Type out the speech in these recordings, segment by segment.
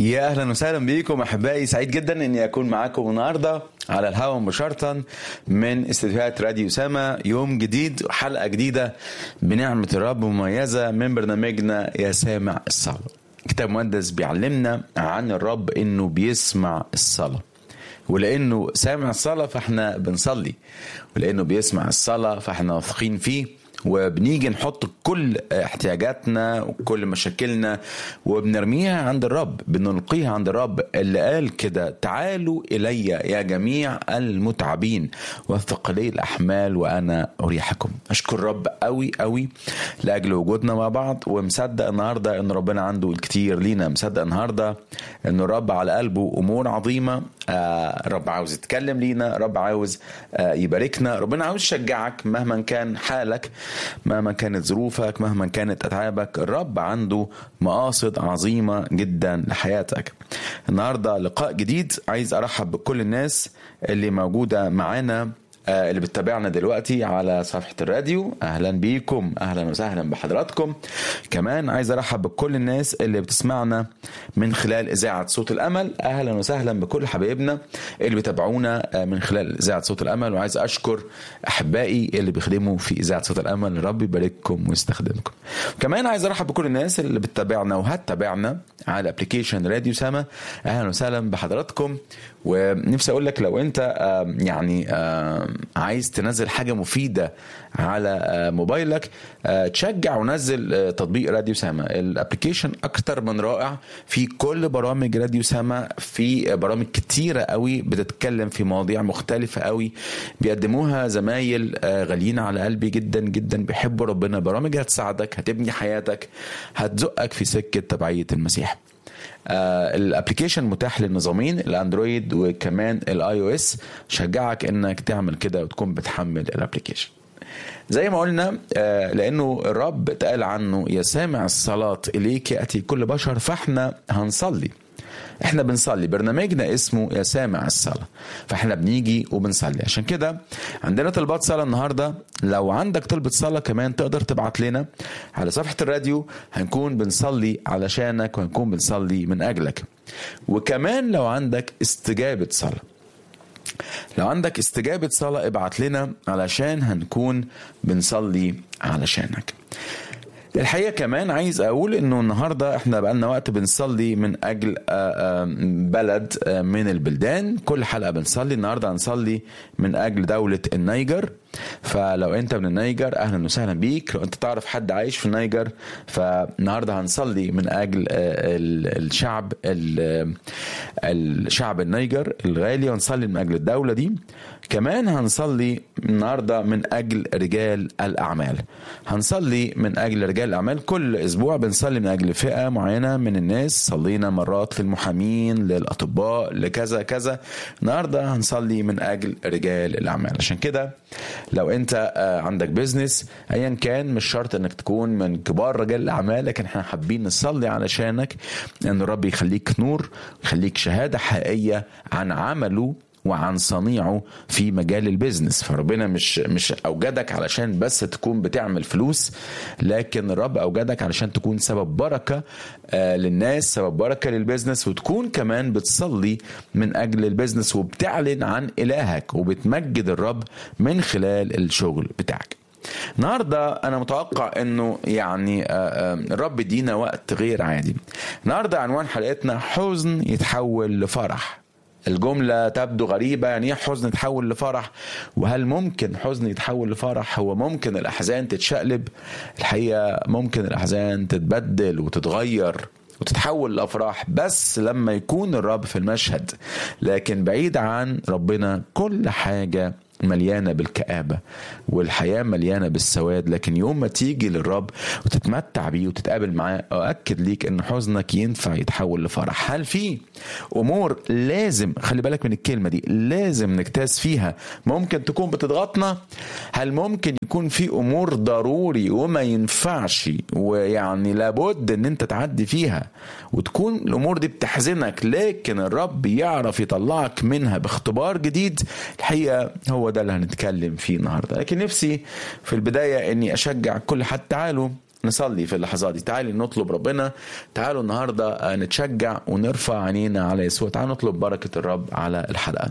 يا اهلا وسهلا بيكم احبائي سعيد جدا اني اكون معاكم النهارده على الهواء مباشره من استديوهات راديو سما يوم جديد وحلقه جديده بنعمه الرب مميزه من برنامجنا يا سامع الصلاه كتاب مقدس بيعلمنا عن الرب انه بيسمع الصلاه ولانه سامع الصلاه فاحنا بنصلي ولانه بيسمع الصلاه فاحنا واثقين فيه وبنيجي نحط كل احتياجاتنا وكل مشاكلنا وبنرميها عند الرب بنلقيها عند الرب اللي قال كده تعالوا الي يا جميع المتعبين والثقلي الاحمال وانا اريحكم اشكر الرب قوي قوي لاجل وجودنا مع بعض ومصدق النهارده ان ربنا عنده الكتير لينا مصدق النهارده ان الرب على قلبه امور عظيمه آه رب عاوز يتكلم لينا رب عاوز آه يباركنا ربنا عاوز يشجعك مهما كان حالك مهما كانت ظروفك مهما كانت اتعابك الرب عنده مقاصد عظيمه جدا لحياتك النهارده لقاء جديد عايز ارحب بكل الناس اللي موجوده معانا اللي بتتابعنا دلوقتي على صفحة الراديو أهلا بيكم أهلا وسهلا بحضراتكم كمان عايز أرحب بكل الناس اللي بتسمعنا من خلال إذاعة صوت الأمل أهلا وسهلا بكل حبايبنا اللي بيتابعونا من خلال إذاعة صوت الأمل وعايز أشكر أحبائي اللي بيخدموا في إذاعة صوت الأمل رب يبارككم ويستخدمكم كمان عايز أرحب بكل الناس اللي بتتابعنا وهتتابعنا على ابلكيشن راديو سما أهلا وسهلا بحضراتكم ونفسي أقول لك لو أنت يعني عايز تنزل حاجة مفيدة على موبايلك تشجع ونزل تطبيق راديو سما الابلكيشن اكتر من رائع في كل برامج راديو سما في برامج كتيرة قوي بتتكلم في مواضيع مختلفة قوي بيقدموها زمايل غاليين على قلبي جدا جدا بيحبوا ربنا برامج هتساعدك هتبني حياتك هتزقك في سكة تبعية المسيح آه الابلكيشن متاح للنظامين الاندرويد وكمان الاي او اس شجعك انك تعمل كده وتكون بتحمل الابلكيشن زي ما قلنا آه لانه الرب اتقال عنه يا سامع الصلاه اليك ياتي كل بشر فاحنا هنصلي احنا بنصلي برنامجنا اسمه يا سامع الصلاة فاحنا بنيجي وبنصلي عشان كده عندنا طلبات صلاة النهاردة لو عندك طلبة صلاة كمان تقدر تبعت لنا على صفحة الراديو هنكون بنصلي علشانك وهنكون بنصلي من أجلك وكمان لو عندك استجابة صلاة لو عندك استجابة صلاة ابعت لنا علشان هنكون بنصلي علشانك الحقيقه كمان عايز اقول انه النهارده احنا بقالنا وقت بنصلي من اجل بلد من البلدان كل حلقه بنصلي النهارده هنصلي من اجل دوله النيجر فلو انت من النيجر اهلا وسهلا بيك لو انت تعرف حد عايش في النيجر فالنهارده هنصلي من اجل الشعب الشعب النيجر الغالي ونصلي من اجل الدوله دي كمان هنصلي النهارده من اجل رجال الاعمال هنصلي من اجل رجال الاعمال كل اسبوع بنصلي من اجل فئه معينه من الناس صلينا مرات للمحامين للاطباء لكذا كذا النهارده هنصلي من اجل رجال الاعمال عشان كده لو انت عندك بيزنس ايا كان مش شرط انك تكون من كبار رجال الاعمال لكن احنا حابين نصلي علشانك ان الرب يخليك نور يخليك شهاده حقيقيه عن عمله وعن صنيعه في مجال البيزنس فربنا مش مش اوجدك علشان بس تكون بتعمل فلوس لكن الرب اوجدك علشان تكون سبب بركه آه للناس سبب بركه للبيزنس وتكون كمان بتصلي من اجل البيزنس وبتعلن عن الهك وبتمجد الرب من خلال الشغل بتاعك النهارده انا متوقع انه يعني الرب يدينا وقت غير عادي النهارده عنوان حلقتنا حزن يتحول لفرح الجملة تبدو غريبة يعني ايه حزن يتحول لفرح وهل ممكن حزن يتحول لفرح هو ممكن الأحزان تتشقلب الحقيقة ممكن الأحزان تتبدل وتتغير وتتحول لافراح بس لما يكون الرب في المشهد لكن بعيد عن ربنا كل حاجه مليانه بالكآبه والحياه مليانه بالسواد لكن يوم ما تيجي للرب وتتمتع بيه وتتقابل معاه اؤكد ليك ان حزنك ينفع يتحول لفرح هل في امور لازم خلي بالك من الكلمه دي لازم نجتاز فيها ممكن تكون بتضغطنا هل ممكن يكون في امور ضروري وما ينفعش ويعني لابد ان انت تعدي فيها وتكون الامور دي بتحزنك لكن الرب يعرف يطلعك منها باختبار جديد الحقيقه هو ده اللي هنتكلم فيه النهارده لكن نفسي في البدايه اني اشجع كل حد تعالوا نصلي في اللحظات دي تعالي نطلب ربنا تعالوا النهارده نتشجع ونرفع عينينا على يسوع تعالوا نطلب بركه الرب على الحلقه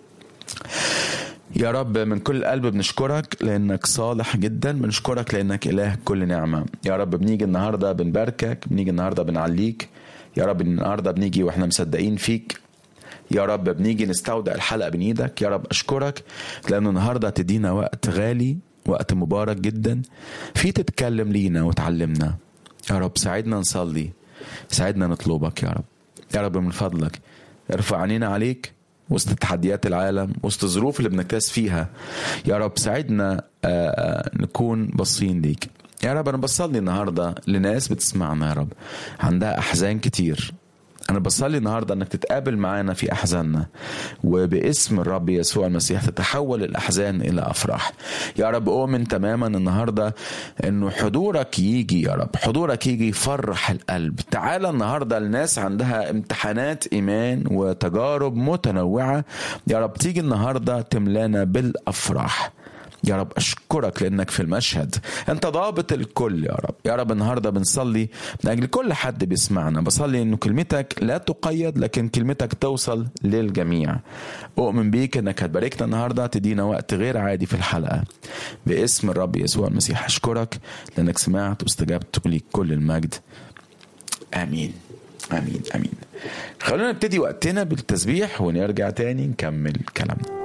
يا رب من كل قلب بنشكرك لانك صالح جدا بنشكرك لانك اله كل نعمه يا رب بنيجي النهارده بنباركك بنيجي النهارده بنعليك يا رب النهارده بنيجي واحنا مصدقين فيك يا رب بنيجي نستودع الحلقه بين ايدك يا رب اشكرك لانه النهارده تدينا وقت غالي وقت مبارك جدا في تتكلم لينا وتعلمنا يا رب ساعدنا نصلي ساعدنا نطلبك يا رب يا رب من فضلك ارفع عينينا عليك وسط تحديات العالم وسط الظروف اللي بنكتاز فيها يا رب ساعدنا نكون باصين ليك يا رب انا بصلي النهارده لناس بتسمعنا يا رب عندها احزان كتير انا بصلي النهارده انك تتقابل معانا في احزاننا وباسم الرب يسوع المسيح تتحول الاحزان الى افراح يا رب اؤمن تماما النهارده انه حضورك يجي يا رب حضورك يجي يفرح القلب تعالى النهارده الناس عندها امتحانات ايمان وتجارب متنوعه يا رب تيجي النهارده تملانا بالافراح يا رب اشكرك لانك في المشهد انت ضابط الكل يا رب يا رب النهارده بنصلي من اجل كل حد بيسمعنا بصلي انه كلمتك لا تقيد لكن كلمتك توصل للجميع اؤمن بيك انك هتباركنا النهارده تدينا وقت غير عادي في الحلقه باسم الرب يسوع المسيح اشكرك لانك سمعت واستجبت وليك كل المجد امين امين امين خلونا نبتدي وقتنا بالتسبيح ونرجع تاني نكمل كلامنا